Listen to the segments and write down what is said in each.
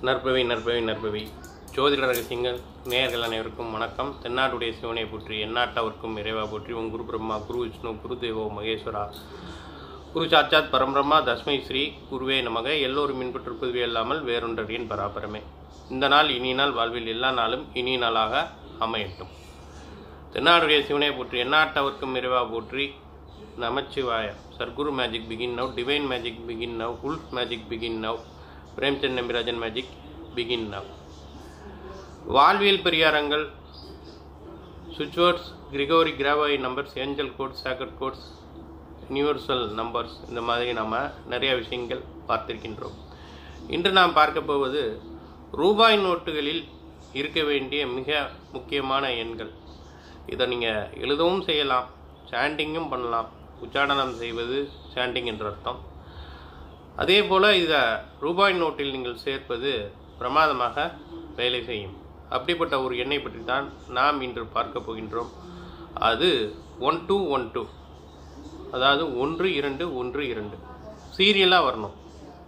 நற்பவி நற்பவி நற்பவி ஜோதிட ரகசியங்கள் நேயர்கள் அனைவருக்கும் வணக்கம் தென்னாட்டுடைய சிவனை போற்றி எந்நாட்டவர்க்கும் இறைவா போற்றி உன் குரு பிரம்மா குரு விஷ்ணு குரு தேவோ மகேஸ்வரா குரு சாட்சாத் பரம்பிரம்மா தஸ்மை ஸ்ரீ குருவே நமக எல்லோரும் மின்பற்றிருப்பதுவே அல்லாமல் வேறொன்றறியின் பராபரமே இந்த நாள் இனிய நாள் வாழ்வில் எல்லா நாளும் இனிய நாளாக அமையட்டும் தென்னாடுடைய சிவனை போற்றி எந்நாட்டவர்க்கும் இறைவா போற்றி நமச்சிவாய Sadguru magic begin now divine magic begin now wolf magic begin now Premchand Nambirajan magic begin now வாழ்வியல் பரிகாரங்கள் switchwords Gregory Grabovoi numbers angel codes sacred codes universal numbers இந்த மாதிரி நாம் நிறைய விஷயங்கள் பார்த்திருக்கின்றோம் இன்று நாம் பார்க்க போவது ரூபாய் நோட்டுகளில் இருக்க வேண்டிய மிக முக்கியமான எண்கள் இதை நீங்கள் எழுதவும் செய்யலாம் சாண்டிங்கும் பண்ணலாம் உச்சாடனம் செய்வது சாண்டிங் என்ற அர்த்தம் அதே போல் இதை ரூபாய் நோட்டில் நீங்கள் சேர்ப்பது பிரமாதமாக வேலை செய்யும் அப்படிப்பட்ட ஒரு எண்ணை பற்றி தான் நாம் இன்று பார்க்க போகின்றோம் அது ஒன் டூ ஒன் டூ அதாவது ஒன்று இரண்டு ஒன்று இரண்டு சீரியலாக வரணும்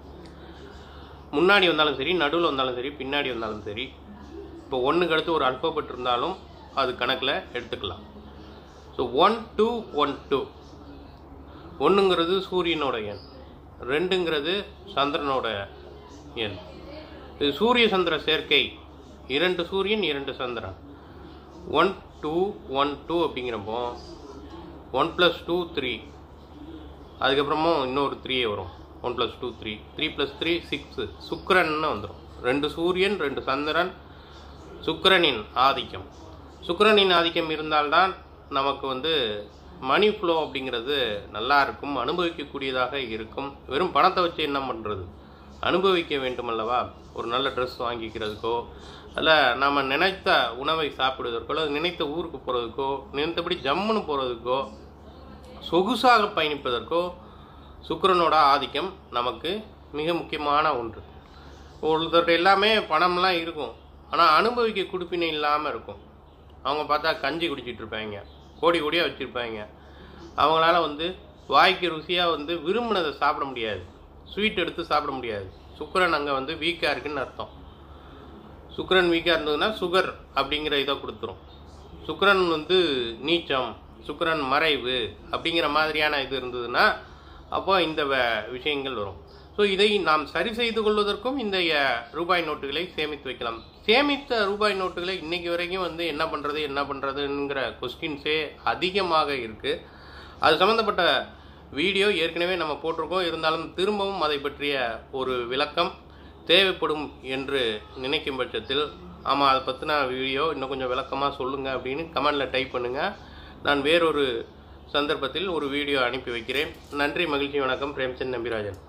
முன்னாடி வந்தாலும் சரி நடுவில் வந்தாலும் சரி பின்னாடி வந்தாலும் சரி இப்போ ஒன்றுக்கு அடுத்து ஒரு அல்பபெட் இருந்தாலும் அது கணக்கில் எடுத்துக்கலாம் so one two one two ஒன்றுங்கிறது சூரியனோட எண் ரெண்டுங்கிறது சந்திரனோட எண் இது சூரிய சந்திர சேர்க்கை இரண்டு சூரியன் இரண்டு சந்திரன் ஒன் டூ ஒன் டூ அப்படிங்கிறப்போ ஒன் ப்ளஸ் டூ த்ரீ அதுக்கப்புறமும் இன்னொரு த்ரீ வரும் one plus two three three plus three six சுக்கரன்னு வந்துடும் ரெண்டு சூரியன் ரெண்டு சந்திரன் சுக்கிரனின் ஆதிக்கம் சுக்கிரனின் ஆதிக்கம் இருந்தால்தான் நமக்கு வந்து மணி ஃப்ளோ அப்படிங்கிறது நல்லா இருக்கும் அனுபவிக்கக்கூடியதாக இருக்கும் வெறும் பணத்தை வச்சு என்ன பண்ணுறது அனுபவிக்க வேண்டும் அல்லவா ஒரு நல்ல ட்ரெஸ் வாங்கிக்கிறதுக்கோ அல்ல நம்ம நினைத்த உணவை சாப்பிடுவதற்கோ அல்லது நினைத்த ஊருக்கு போகிறதுக்கோ நினைத்தபடி ஜம்முன்னு போகிறதுக்கோ சொகுசாக பயணிப்பதற்கோ சுக்கிரனோட ஆதிக்கம் நமக்கு மிக முக்கியமான ஒன்று ஒருத்தர்கிட்ட எல்லாமே பணம்லாம் இருக்கும் ஆனால் அனுபவிக்க குடுப்பினை இல்லாமல் இருக்கும் அவங்க பார்த்தா கஞ்சி குடிச்சிட்டு இருப்பாங்க கோடி கோடியாக வச்சுருப்பாங்க அவங்களால வந்து வாய்க்கு ருசியாக வந்து விரும்பினதை சாப்பிட முடியாது ஸ்வீட் எடுத்து சாப்பிட முடியாது சுக்கரன் அங்கே வந்து வீக்காக இருக்குன்னு அர்த்தம் சுக்கரன் வீக்காக இருந்ததுன்னா சுகர் அப்படிங்கிற இதை கொடுத்துரும் சுக்கரன் வந்து நீச்சம் சுக்கரன் மறைவு அப்படிங்கிற மாதிரியான இது இருந்ததுன்னா அப்போ இந்த வ- விஷயங்கள் வரும் ஸோ இதை நாம் சரி செய்து கொள்வதற்கும் இந்த அஹ், ரூபாய் நோட்டுகளை சேமித்து வைக்கலாம் சேமித்த ரூபாய் நோட்டுகளை இன்னைக்கு வரைக்கும் வந்து என்ன பண்ணுறது என்ன பண்ணுறதுங்கிற கொஸ்டின்ஸே அதிகமாக இருக்குது அது சம்மந்தப்பட்ட வீடியோ ஏற்கனவே நம்ம போட்டிருக்கோம் இருந்தாலும் திரும்பவும் அதை பற்றிய ஒரு விளக்கம் தேவைப்படும் என்று நினைக்கும் பட்சத்தில் ஆமாம் அதை பற்றின வீடியோ இன்னும் கொஞ்சம் விளக்கமாக சொல்லுங்கள் அப்படின்னு கமெண்டில் டைப் பண்ணுங்கள் நான் வேறொரு சந்தர்ப்பத்தில் ஒரு வீடியோ அனுப்பி வைக்கிறேன் நன்றி மகிழ்ச்சி வணக்கம் பிரேம்சந்த் நம்பிராஜன்